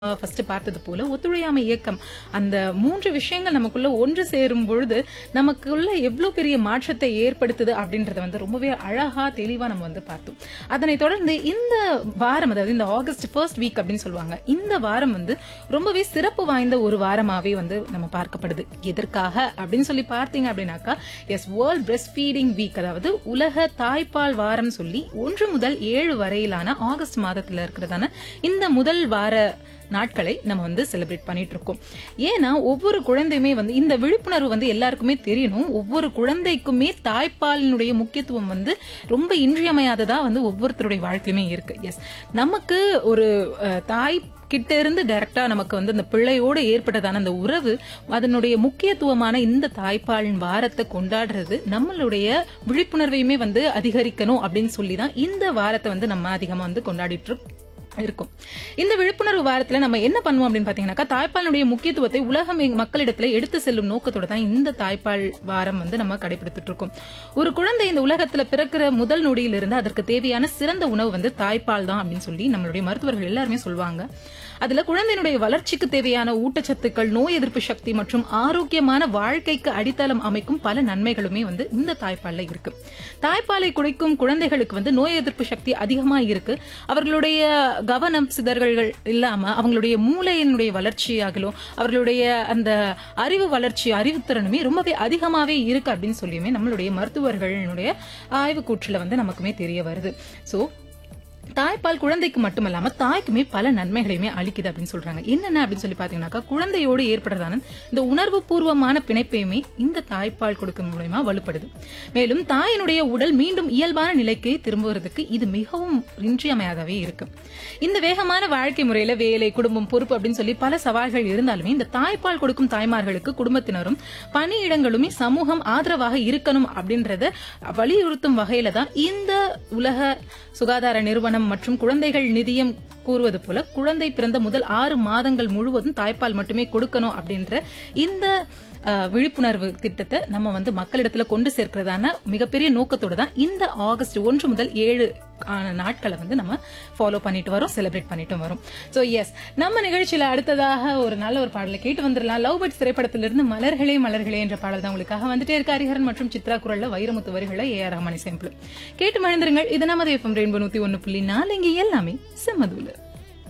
first பார்த்தது போல ஒத்துழையாமை இயக்கம் அந்த மூன்று விஷயங்கள் நமக்குள்ள ஒன்று சேரும் பொழுது நமக்குள்ள எவ்வளவு பெரிய மாற்றத்தை ஏற்படுத்துது அப்படின்றத வந்து ரொம்பவே அழகா தெளிவா நம்ம வந்து பார்த்தோம் அதனை தொடர்ந்து இந்த வாரம் அதாவது இந்த ஆகஸ்ட் ஃபர்ஸ்ட் வீக் அப்படின்னு சொல்லுவாங்க இந்த வாரம் வந்து ரொம்பவே சிறப்பு வாய்ந்த ஒரு வாரமாவே வந்து நம்ம பார்க்கப்படுது எதற்காக அப்படின்னு சொல்லி பார்த்தீங்க அப்படின்னாக்கா எஸ் வேர்ல்ட் பிரஸ்ட் ஃபீடிங் வீக் அதாவது உலக தாய்ப்பால் வாரம் சொல்லி ஒன்று முதல் ஏழு வரையிலான ஆகஸ்ட் மாதத்துல இருக்கிறதான இந்த முதல் வார நாட்களை நம்ம வந்து செலிப்ரேட் பண்ணிட்டு இருக்கோம் ஏன்னா ஒவ்வொரு குழந்தையுமே வந்து இந்த விழிப்புணர்வு வந்து எல்லாருக்குமே தெரியணும் ஒவ்வொரு குழந்தைக்குமே தாய்ப்பாலினுடைய முக்கியத்துவம் வந்து ரொம்ப இன்றியமையாததா வந்து ஒவ்வொருத்தருடைய வாழ்க்கையுமே இருக்கு எஸ் நமக்கு ஒரு அஹ், தாய் கிட்ட இருந்து டைரக்டா நமக்கு வந்து அந்த பிள்ளையோடு ஏற்பட்டதான அந்த உறவு அதனுடைய முக்கியத்துவமான இந்த தாய்ப்பாலின் வாரத்தை கொண்டாடுறது நம்மளுடைய விழிப்புணர்வையுமே வந்து அதிகரிக்கணும் அப்படின்னு சொல்லி தான் இந்த வாரத்தை வந்து நம்ம அதிகமா வந்து கொண்டாடிட்டு இருக்கோம் இருக்கும் இந்த விழிப்புணர்வு வாரத்துல நம்ம என்ன பண்ணுவோம் அப்படின்னு பாத்தீங்கன்னாக்கா தாய்ப்பாலுடைய முக்கியத்துவத்தை உலக மே- மக்களிடத்துல எடுத்து செல்லும் நோக்கத்தோட தான் இந்த தாய்ப்பால் வாரம் வந்து நம்ம கடைபிடித்துட்டு இருக்கோம் ஒரு குழந்தை இந்த உலகத்துல பிறக்கிற முதல் நொடியிலிருந்து அதற்கு தேவையான சிறந்த உணவு வந்து தாய்ப்பால் தான் அப்படின்னு சொல்லி நம்மளுடைய மருத்துவர்கள் எல்லாருமே சொல்லுவாங்க அதுல குழந்தையினுடைய வளர்ச்சிக்கு தேவையான ஊட்டச்சத்துக்கள் நோய் எதிர்ப்பு சக்தி மற்றும் ஆரோக்கியமான வாழ்க்கைக்கு அடித்தளம் அமைக்கும் பல நன்மைகளுமே வந்து இந்த தாய்ப்பால்ல இருக்கு தாய்ப்பாலை குடிக்கும் குழந்தைகளுக்கு வந்து நோய் எதிர்ப்பு சக்தி அதிகமா இருக்கு அவர்களுடைய கவனம் சிதறல்கள் இல்லாம அவங்களுடைய மூளையினுடைய வளர்ச்சியாகலும் அவர்களுடைய அந்த அறிவு வளர்ச்சி அறிவுத்திறனுமே ரொம்பவே அதிகமாவே இருக்கு அப்படின்னு சொல்லியுமே நம்மளுடைய மருத்துவர்களுடைய ஆய்வுக்கூற்றுல வந்து நமக்குமே தெரிய வருது சோ தாய்ப்பால் குழந்தைக்கு மட்டுமல்லாம தாய்க்குமே பல நன்மைகளையுமே அளிக்குது அப்படின்னு சொல்றாங்க என்னென்ன அப்படின்னு சொல்லி பாத்தீங்கன்னாக்கா குழந்தையோடு ஏற்படுறதான இந்த உணர்வு பூர்வமான பிணைப்பையுமே இந்த தாய்ப்பால் கொடுக்கும் மூலயமா வலுப்படுது மேலும் தாயினுடைய உடல் மீண்டும் இயல்பான நிலைக்கு திரும்புவதற்கு இது மிகவும் இன்றியமையாதவே இருக்கு இந்த வேகமான வாழ்க்கை முறையில வேலை குடும்பம் பொறுப்பு அப்படின்னு சொல்லி பல சவால்கள் இருந்தாலுமே இந்த தாய்ப்பால் கொடுக்கும் தாய்மார்களுக்கு குடும்பத்தினரும் பணியிடங்களுமே சமூகம் ஆதரவாக இருக்கணும் அப்படின்றத வலியுறுத்தும் வகையில தான் இந்த உலக சுகாதார நிறுவனம் மற்றும் குழந்தைகள் நிதியம் கூறுவது போல குழந்தை பிறந்த முதல் ஆறு மாதங்கள் முழுவதும் தாய்ப்பால் மட்டுமே கொடுக்கணும் அப்படின்ற இந்த அஹ், விழிப்புணர்வு திட்டத்தை நம்ம வந்து மக்களிடத்துல கொண்டு சேர்க்கிறதான மிகப்பெரிய நோக்கத்தோட தான் இந்த ஆகஸ்ட் ஒன்று முதல் ஏழு ஆன நாட்களை வந்து நம்ம ஃபாலோ பண்ணிட்டு வரோம் செலிப்ரேட் பண்ணிட்டு வரோம் சோ எஸ் நம்ம நிகழ்ச்சியில அடுத்ததாக ஒரு நல்ல ஒரு பாடலை கேட்டு வந்துடலாம் லவ் பர்ட்ஸ் திரைப்படத்திலிருந்து மலர்களே மலர்களே என்ற பாடல் தான் உங்களுக்காக வந்துட்டே இருக்கு ஹரிஹரன் மற்றும் சித்ரா குரல்ல வைரமுத்து வரிகளை ஏ ஆர் ரஹ்மான் சேம்பிள் கேட்டு மகிழ்ந்துருங்கள் இது நமது எஃப்எம் ரெயின்போ நூத்தி ஒன்னு புள்ளி நாலு இங்க எல்லாமே செம்மதுல